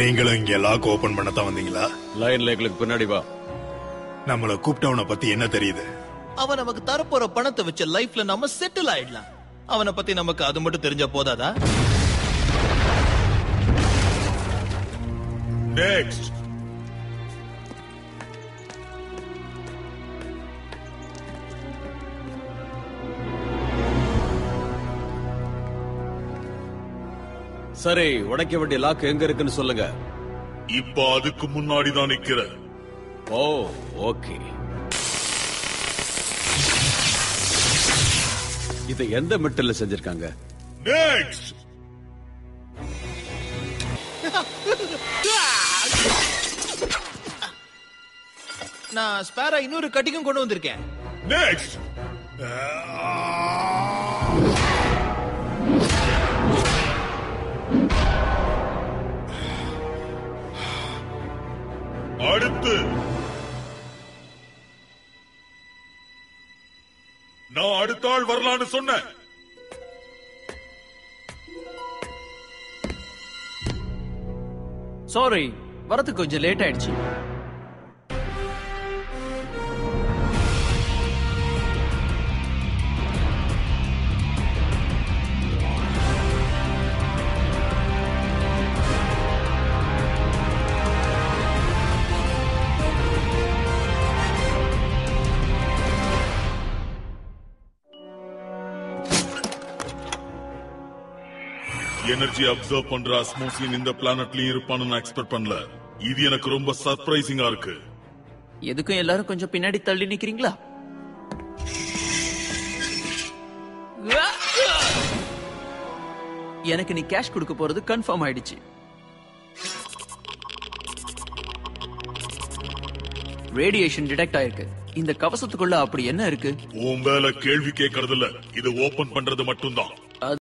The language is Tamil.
நீங்களும் இங்க லாக் ஓபன் பண்ணத்தான் வந்தீங்களா லைன் லேக்லுக்கு பின்னாடி வா நம்மள கூப்பிட்டவனை பத்தி என்ன தெரியுது அவன் நமக்கு தரப்போற பணத்தை வச்ச லைஃப்ல நம்ம செட்டில் ஆயிடலாம் அவனை பத்தி நமக்கு அது மட்டும் தெரிஞ்சா போதாதா நெக்ஸ்ட் சரி உடைக்க வேண்டிய லாக் எங்க இருக்குன்னு சொல்லுங்க இப்ப அதுக்கு முன்னாடி தான் நிக்கிறேன் ஓ ஓகே இதை எந்த மெட்டல்ல செஞ்சிருக்காங்க நெக்ஸ்ட் நான் ஸ்பேரா இன்னொரு கட்டிக்கும் கொண்டு வந்திருக்கேன் நெக்ஸ்ட் அடுத்து நான் அடுத்த ஆள் வரலான்னு சொன்னேன் சாரி வரதுக்கு கொஞ்சம் லேட் ஆயிடுச்சு எனர்ஜி அப்சர்வ் பண்ற அஸ்மோசியன் இந்த பிளானட்லயும் இருப்பான்னு நான் எக்ஸ்பெக்ட் பண்ணல இது எனக்கு ரொம்ப சர்ப்ரைசிங்கா இருக்கு எதுக்கும் எல்லாரும் கொஞ்சம் பின்னாடி தள்ளி நிக்கிறீங்களா எனக்கு நீ கேஷ் கொடுக்க போறது கன்ஃபார்ம் ஆயிடுச்சு ரேடியேஷன் டிடெக்ட் ஆயிருக்கு இந்த கவசத்துக்குள்ள அப்படி என்ன இருக்கு உன் வேலை கேள்வி கேட்கறது இல்ல இது ஓபன் பண்றது மட்டும்தான்